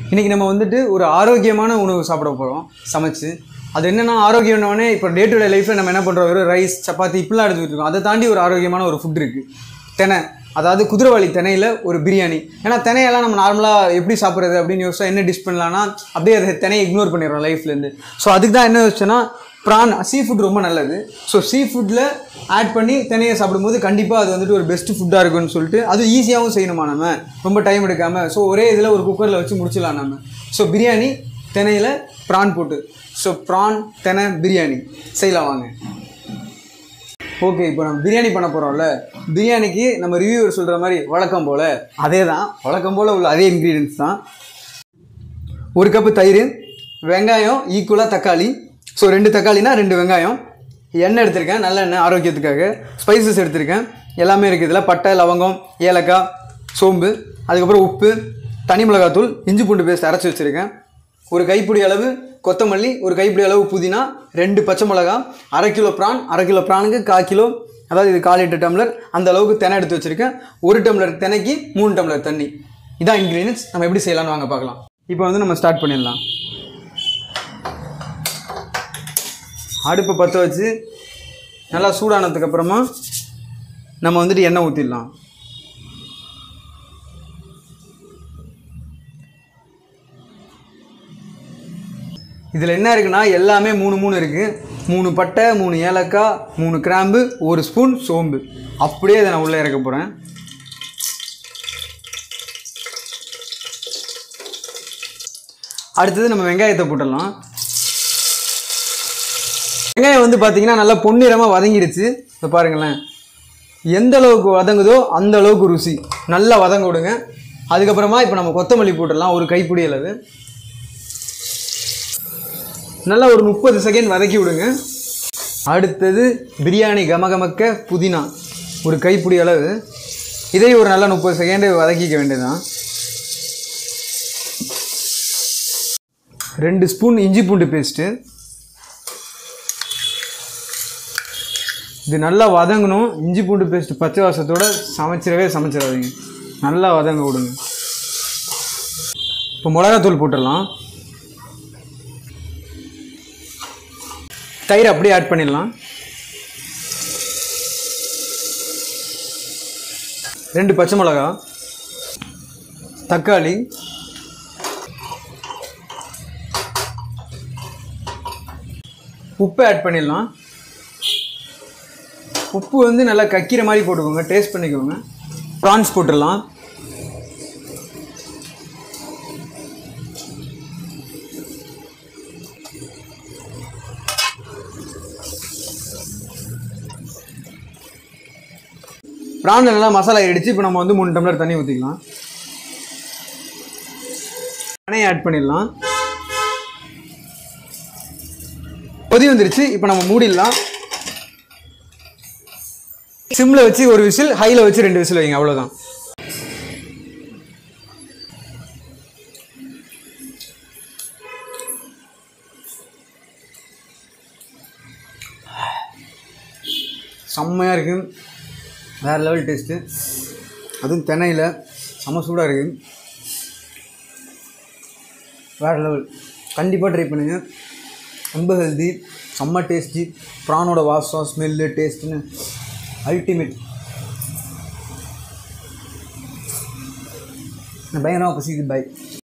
இன்றைக்கி நம்ம வந்துட்டு ஒரு ஆரோக்கியமான உணவு சாப்பிட போகிறோம் சமைச்சு அது என்னென்னா ஆரோக்கியம்னே இப்போ டே டு டே லைஃப்பில் நம்ம என்ன பண்ணுறோம் வெறும் ரைஸ் சப்பாத்தி இப்படிலாம் எடுத்துக்கிட்டு இருக்கோம் அதை தாண்டி ஒரு ஆரோக்கியமான ஒரு ஃபுட் இருக்குது தினை அதாவது குதிரைவாளி திணையில் ஒரு பிரியாணி ஏன்னா தினையெல்லாம் நம்ம நார்மலாக எப்படி சாப்பிட்றது அப்படின்னு யோசிச்சா என்ன டிஷ் பண்ணலாம்னா அப்படியே அதை தினையை இக்னோர் பண்ணிடுறோம் லைஃப்லேருந்து ஸோ அதுக்கு தான் என்ன யோசிச்சேன்னா ப்ரான் சீ ஃபுட் ரொம்ப நல்லது ஸோ சீ ஃபுட்டில் ஆட் பண்ணி தினையை சாப்பிடும்போது கண்டிப்பாக அது வந்துட்டு ஒரு பெஸ்ட் ஃபுட்டாக இருக்கும்னு சொல்லிட்டு அது ஈஸியாகவும் செய்யணுமா நம்ம ரொம்ப டைம் எடுக்காமல் ஸோ ஒரே இதில் ஒரு குக்கரில் வச்சு முடிச்சிடலாம் நம்ம ஸோ பிரியாணி தினையில் ப்ரான் போட்டு ஸோ ப்ரான் தினை பிரியாணி செய்யலாம் வாங்க ஓகே இப்போ நம்ம பிரியாணி பண்ண போகிறோம்ல பிரியாணிக்கு நம்ம ரிவ்யூவர் சொல்கிற மாதிரி வழக்கம் போல் அதே தான் வழக்கம் போல் உள்ள அதே இன்க்ரீடியன்ஸ் தான் ஒரு கப்பு தயிர் வெங்காயம் ஈக்குவலாக தக்காளி ஸோ ரெண்டு தக்காளினா ரெண்டு வெங்காயம் எண்ணெய் எடுத்திருக்கேன் நல்ல எண்ணெய் ஆரோக்கியத்துக்காக ஸ்பைசஸ் எடுத்திருக்கேன் எல்லாமே இருக்குது இதில் பட்டை லவங்கம் ஏலக்காய் சோம்பு அதுக்கப்புறம் உப்பு தனி மிளகாத்தூள் இஞ்சி பூண்டு பேஸ்ட் அரைச்சி வச்சுருக்கேன் ஒரு கைப்பிடி அளவு கொத்தமல்லி ஒரு கைப்பிடி அளவு புதினா ரெண்டு பச்சை மிளகா அரை கிலோ ப்ரான் அரை கிலோ ப்ரானுக்கு கால் கிலோ அதாவது இது கால் லிட்டர் டம்ளர் அந்த அளவுக்கு தினை எடுத்து வச்சுருக்கேன் ஒரு டம்ளர் தினைக்கு மூணு டம்ளர் தண்ணி இதான் இன்க்ரீடியன்ஸ் நம்ம எப்படி செய்யலாம்னு வாங்க பார்க்கலாம் இப்போ வந்து நம்ம ஸ்டார்ட் பண்ணிடலாம் அடுப்பை பற்ற வச்சு நல்லா சூடானதுக்கு அப்புறமா நம்ம வந்துட்டு எண்ணெய் ஊற்றிடலாம் இதில் என்ன இருக்குன்னா எல்லாமே மூணு மூணு இருக்குது மூணு பட்டை மூணு ஏலக்காய் மூணு கிராம்பு ஒரு ஸ்பூன் சோம்பு அப்படியே இதை நான் உள்ளே இறக்க போகிறேன் அடுத்தது நம்ம வெங்காயத்தை போட்டுடலாம் வெங்காயம் வந்து பார்த்தீங்கன்னா நல்லா பொன்னிறமாக வதங்கிடுச்சு இப்போ பாருங்களேன் எந்த அளவுக்கு வதங்குதோ அந்த அளவுக்கு ருசி நல்லா வதங்க விடுங்க அதுக்கப்புறமா இப்போ நம்ம கொத்தமல்லி போட்டுடலாம் ஒரு கைப்பிடி அளவு நல்லா ஒரு முப்பது செகண்ட் வதக்கி விடுங்க அடுத்தது பிரியாணி கமகமக்க புதினா ஒரு கைப்பிடி அளவு இதை ஒரு நல்லா முப்பது செகண்டு வதக்கிக்க வேண்டியதுதான் ரெண்டு ஸ்பூன் இஞ்சி பூண்டு பேஸ்ட்டு இது நல்லா வதங்கணும் இஞ்சி பூண்டு பேஸ்ட் பச்சை வாசத்தோட சமைச்சிடவே சமைச்சிடாதீங்க நல்லா வதங்க விடுங்க இப்போ மிளகாத்தூள் போட்டுடலாம் தயிர் அப்படியே ஆட் பண்ணிடலாம் ரெண்டு பச்சை மிளகா தக்காளி உப்பு ஆட் பண்ணிடலாம் உப்பு வந்து நல்லா கக்கிற மாதிரி போட்டுக்கோங்க டேஸ்ட் பண்ணிக்கோங்க ப்ரான்ஸ் போட்டுடலாம் ப்ரான் நல்லா மசாலா இடிச்சு இப்போ நம்ம வந்து மூணு டம்ளர் தண்ணி ஊற்றிக்கலாம் எண்ணெயை ஆட் பண்ணிடலாம் கொதி வந்துருச்சு இப்போ நம்ம மூடிடலாம் சிம்மில் வச்சு ஒரு விசில் ஹையில் வச்சு ரெண்டு விசில் வைங்க அவ்வளோதான் செம்மையாக இருக்குது வேறு லெவல் டேஸ்ட்டு அதுவும் தென்னையில் செம்ம சூடாக இருக்குது வேறு லெவல் கண்டிப்பாக ட்ரை பண்ணுங்கள் ரொம்ப ஹெல்தி செம்ம டேஸ்டி ப்ரானோட வாசம் ஸ்மெல்லு டேஸ்ட்டுன்னு அல்டிமேட் பயங்கரமாக பசிக்குது பை